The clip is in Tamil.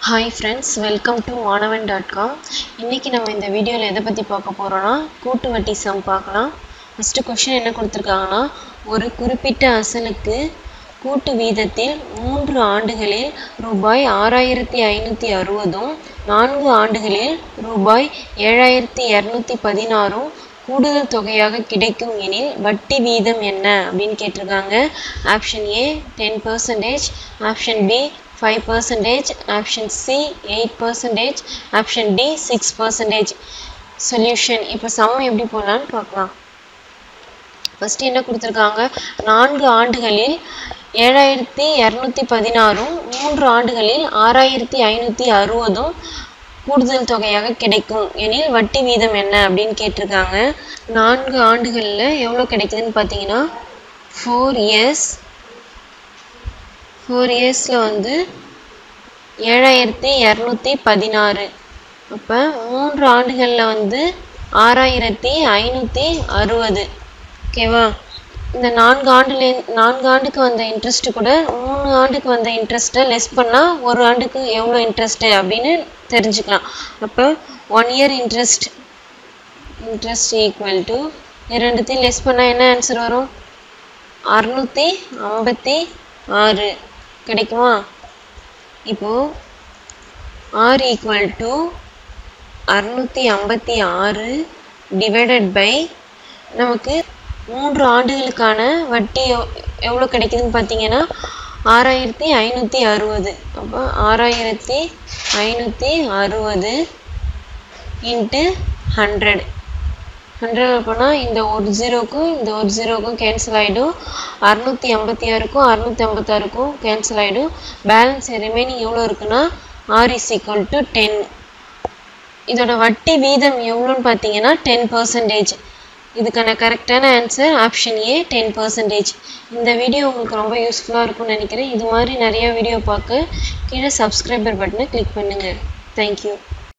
hi friends welcome to Manavan dot com இன்றைக்கி நம்ம இந்த வீடியோவில் எதை பற்றி பார்க்க போகிறோன்னா கூட்டு வட்டி சம் பார்க்கலாம் ஃபஸ்ட்டு கொஷின் என்ன கொடுத்துருக்காங்கன்னா ஒரு குறிப்பிட்ட அசலுக்கு கூட்டு வீதத்தில் மூன்று ஆண்டுகளில் ரூபாய் ஆறாயிரத்தி ஐநூற்றி அறுபதும் நான்கு ஆண்டுகளில் ரூபாய் ஏழாயிரத்தி இரநூத்தி பதினாறும் கூடுதல் தொகையாக கிடைக்கும் எனில் வட்டி வீதம் என்ன அப்படின்னு கேட்டிருக்காங்க option A ten percentage option B five percentage option C eight percentage option D six percentage solution இப்போ சம் எப்படி போடலான்னு பார்க்கலாம் ஃபஸ்ட்டு என்ன கொடுத்துருக்காங்க நான்கு ஆண்டுகளில் ஏழாயிரத்தி இரநூத்தி பதினாறும் மூன்று ஆண்டுகளில் ஆறாயிரத்தி ஐநூற்றி அறுபதும் கூடுதல் தொகையாக கிடைக்கும் எனில் வட்டி வீதம் என்ன அப்படின்னு கேட்டிருக்காங்க நான்கு ஆண்டுகளில் எவ்வளோ கிடைக்குதுன்னு பார்த்தீங்கன்னா ஃபோர் இயர்ஸ் ஃபோர் இயர்ஸில் வந்து ஏழாயிரத்தி இரநூத்தி பதினாறு அப்போ மூன்று ஆண்டுகளில் வந்து ஆறாயிரத்தி ஐநூற்றி அறுபது ஓகேவா இந்த நான்கு ஆண்டுல நான்கு ஆண்டுக்கு வந்த இன்ட்ரெஸ்ட் கூட மூணு ஆண்டுக்கு வந்த இன்ட்ரெஸ்ட்டை லெஸ் பண்ணால் ஒரு ஆண்டுக்கு எவ்வளோ இன்ட்ரெஸ்ட்டு அப்படின்னு தெரிஞ்சுக்கலாம் அப்போ one year interest interest equal to ரெண்டுத்தையும் லெஸ் பண்ணால் என்ன ஆன்சர் வரும் அறுநூற்றி ஐம்பத்தி ஆறு கிடைக்குமா இப்போது ஆர் ஈக்குவல் டு அறுநூற்றி ஐம்பத்தி ஆறு டிவைடட் பை நமக்கு மூன்று ஆண்டுகளுக்கான வட்டி எவ்வளோ கிடைக்குதுன்னு பார்த்தீங்கன்னா ஆறாயிரத்தி ஐநூற்றி அறுபது அப்போ ஆறாயிரத்தி ஐநூற்றி அறுபது இன்ட்டு ஹண்ட்ரட் ஹண்ட்ரட் போனால் இந்த ஒரு ஜீரோக்கும் இந்த ஒரு ஜீரோக்கும் கேன்சல் ஆகிடும் அறுநூற்றி ஐம்பத்தி ஆறுக்கும் அறுநூற்றி ஐம்பத்தாறுக்கும் கேன்சல் ஆகிடும் பேலன்ஸ் ரிமைனிங் எவ்வளோ இருக்குன்னா R is equal to ten இதோட வட்டி வீதம் எவ்வளோன்னு பார்த்தீங்கன்னா டென் பர்சன்டேஜ் இதுக்கான கரெக்டான answer option A ten percentage இந்த வீடியோ உங்களுக்கு ரொம்ப யூஸ்ஃபுல்லாக இருக்கும்னு நினைக்கிறேன் இது மாதிரி நிறையா வீடியோ பார்க்க கீழே சப்ஸ்கிரைபர் பட்டனை கிளிக் பண்ணுங்கள் தேங்க்யூ